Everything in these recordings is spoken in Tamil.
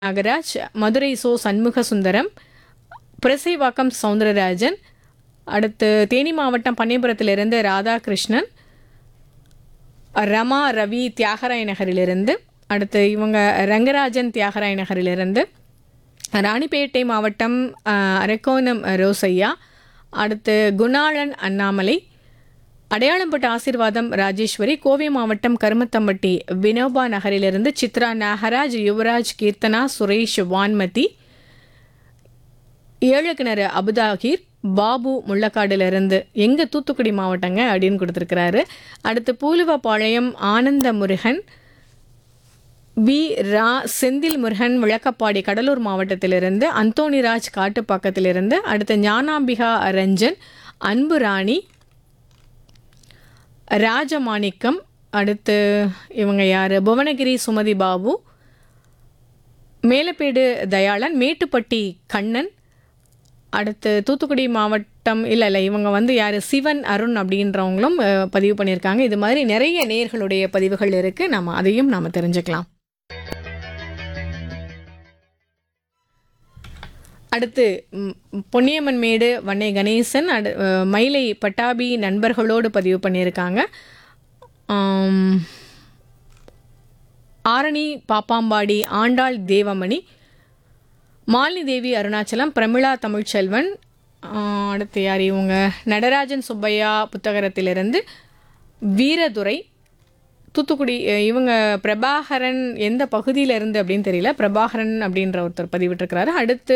நாகராஜ் மதுரை சோ சண்முக சுந்தரம் புரசைவாக்கம் சவுந்தரராஜன் அடுத்து தேனி மாவட்டம் பன்னியபுரத்திலிருந்து ராதாகிருஷ்ணன் ரமா ரவி தியாகராய நகரிலிருந்து அடுத்து இவங்க ரங்கராஜன் தியாகராய நகரிலிருந்து ராணிப்பேட்டை மாவட்டம் அஹ், அரக்கோணம் ரோசையா அடுத்து குணாளன் அண்ணாமலை அடையாளம்பட்ட ஆசீர்வாதம் ராஜேஸ்வரி கோவை மாவட்டம் கருமத்தம்பட்டி வினோபா நகரிலிருந்து சித்ரா நாகராஜ் யுவராஜ் கீர்த்தனா சுரேஷ் வான்மதி ஏழு கிணறு அபுதாகிர் பாபு முள்ளக்காடுலேருந்து எங்க தூத்துக்குடி மாவட்டங்க அப்படின்னு கொடுத்துருக்கிறாரு அடுத்து பூலுவப்பாளையம் ஆனந்த முருகன் வி ரா செந்தில் முருகன் விளக்கப்பாடி கடலூர் மாவட்டத்திலிருந்து அந்தோணிராஜ் காட்டுப்பாக்கத்திலிருந்து அடுத்து ஞானாம்பிகா ரஞ்சன் அன்பு ராணி ராஜமாணிக்கம் அடுத்து இவங்க யார் புவனகிரி சுமதி பாபு மேலப்பேடு தயாளன் மேட்டுப்பட்டி கண்ணன் அடுத்து தூத்துக்குடி மாவட்டம் இல்லை இல்லை இவங்க வந்து யார் சிவன் அருண் அப்படின்றவங்களும் அஹ், பதிவு பண்ணியிருக்காங்க இது மாதிரி நிறைய நேர்களுடைய பதிவுகள் இருக்குது நம்ம அதையும் நாம் தெரிஞ்சுக்கலாம் அடுத்து ம், பொன்னியம்மன் மேடு வன்னை கணேசன் அடு அஹ், மயிலை பட்டாபி நண்பர்களோடு பதிவு பண்ணியிருக்காங்க ஆம், ஆரணி பாப்பாம்பாடி ஆண்டாள் தேவமணி மாலினி தேவி அருணாச்சலம் பிரமிளா தமிழ்ச்செல்வன் ஆஹ், அடுத்து யார் இவங்க நடராஜன் சுப்பையா புத்தகரத்திலிருந்து வீரதுரை தூத்துக்குடி அஹ், இவங்க பிரபாகரன் எந்த பகுதியில இருந்து அப்படின்னு தெரியல பிரபாகரன் அப்படின்ற ஒருத்தர் பதிவிட்டிருக்கிறாரு அடுத்து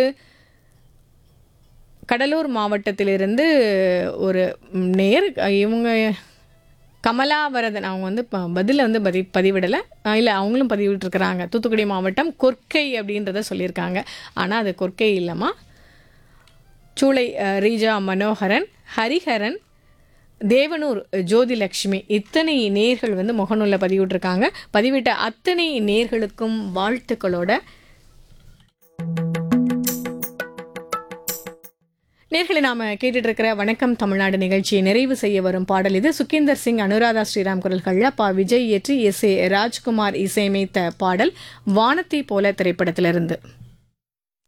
கடலூர் மாவட்டத்திலிருந்து ஒரு ம், நேர் அஹ், இவங்க கமலாவரதன் அவங்க வந்து ப- பதில வந்து பதி பதிவிடலை இல்லை அவங்களும் பதிவிட்டிருக்கிறாங்க தூத்துக்குடி மாவட்டம் கொர்க்கை அப்படின்றத சொல்லியிருக்காங்க ஆனால் அது கொர்க்கை இல்லைம்மா சூளை அஹ், ரீஜா மனோகரன் ஹரிஹரன் தேவனூர் ஜோதிலக்ஷ்மி இத்தனை நேர்கள் வந்து முகநூலில் பதிவிட்டிருக்காங்க பதிவிட்ட அத்தனை நேர்களுக்கும் வாழ்த்துக்களோட நேர்களை நாம கேட்டுட்டு இருக்கிற வணக்கம் தமிழ்நாடு நிகழ்ச்சியை நிறைவு செய்ய வரும் பாடல் இது சுகேந்தர் சிங் அனுராதா ஸ்ரீராம் குரல்கள்ல பா விஜய் இயற்றி எஸ் ஏ ராஜ்குமார் இசையமைத்த பாடல் வானத்தை போல திரைப்படத்திலிருந்து